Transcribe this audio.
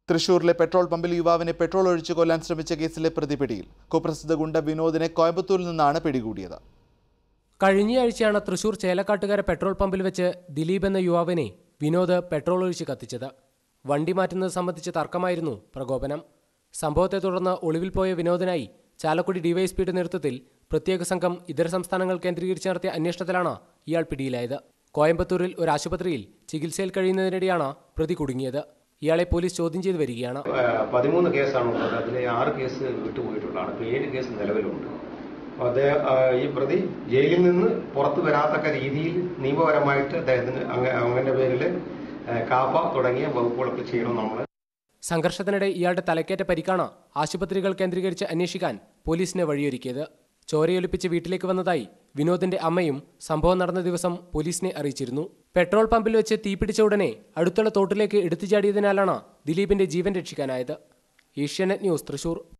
തൃശൂരിലെ പെട്രോൾ പമ്പിൽ യുവാവിനെ പെട്രോൾ ഒഴിച്ചു കൊല്ലാൻ ശ്രമിച്ച കേസിലെ പ്രതി പിടിയിൽ കുപ്രസിദ്ധ ഗുണ്ട വിനോദിനെ കോയമ്പത്തൂരിൽ നിന്നാണ് പിടികൂടിയത് കഴിഞ്ഞയാഴ്ചയാണ് തൃശൂർ ചേലക്കാട്ടുകര പെട്രോൾ പമ്പിൽ വെച്ച് ദിലീപ് എന്ന യുവാവിനെ വിനോദ് പെട്രോൾ ഒഴിച്ച് കത്തിച്ചത് വണ്ടി മാറ്റുന്നത് സംബന്ധിച്ച് തർക്കമായിരുന്നു പ്രകോപനം സംഭവത്തെ തുടർന്ന് ഒളിവിൽ പോയ വിനോദിനായി ചാലക്കുടി ഡിവൈഎസ്പിയുടെ നേതൃത്വത്തിൽ പ്രത്യേക സംഘം ഇതര സംസ്ഥാനങ്ങൾ കേന്ദ്രീകരിച്ച് നടത്തിയ അന്വേഷണത്തിലാണ് ഇയാൾ പിടിയിലായത് കോയമ്പത്തൂരിൽ ഒരു ആശുപത്രിയിൽ ചികിത്സയിൽ കഴിയുന്നതിനിടെയാണ് പ്രതി കുടുങ്ങിയത് ഇയാളെ പോലീസ് ചോദ്യം ചെയ്തു വരികയാണ് ഏഹ് പതിമൂന്ന് കേസാണുള്ളത് അതിലെ ആറ് കേസ് വിട്ടുപോയിട്ടുള്ളതാണ് ഇപ്പോൾ ഏഴ് കേസ് നിലവിലുണ്ട് അപ്പോൾ അദ്ദേഹം ആഹ് ഈ പ്രതി ജയിലിൽ നിന്ന് പുറത്തു വരാത്തക്ക രീതിയിൽ നിയമപരമായിട്ട് അദ്ദേഹത്തിന് അങ്ങ- അങ്ങനെ പേരിൽ ഏഹ് കാപ്പ തുടങ്ങിയ വകുപ്പുകളൊക്കെ ചെയ്യണം നമ്മൾ സംഘർഷത്തിനിടെ ഇയാളുടെ തലക്കേറ്റ പരിക്കാണ് ആശുപത്രികൾ കേന്ദ്രീകരിച്ച് അന്വേഷിക്കാൻ പോലീസിനെ വഴിയൊരുക്കിയത് ചോരയൊലിപ്പിച്ച് വീട്ടിലേക്ക് വന്നതായി വിനോദിന്റെ അമ്മയും സംഭവം നടന്ന ദിവസം പോലീസിനെ അറിയിച്ചിരുന്നു പെട്രോൾ പമ്പിൽ വെച്ച് തീപിടിച്ച ഉടനെ അടുത്തുള്ള തോട്ടിലേക്ക് എടുത്തു ചാടിയതിനാലാണ് ദിലീപിന്റെ ജീവൻ രക്ഷിക്കാനായത് ഏഷ്യാനെറ്റ് ന്യൂസ് തൃശൂർ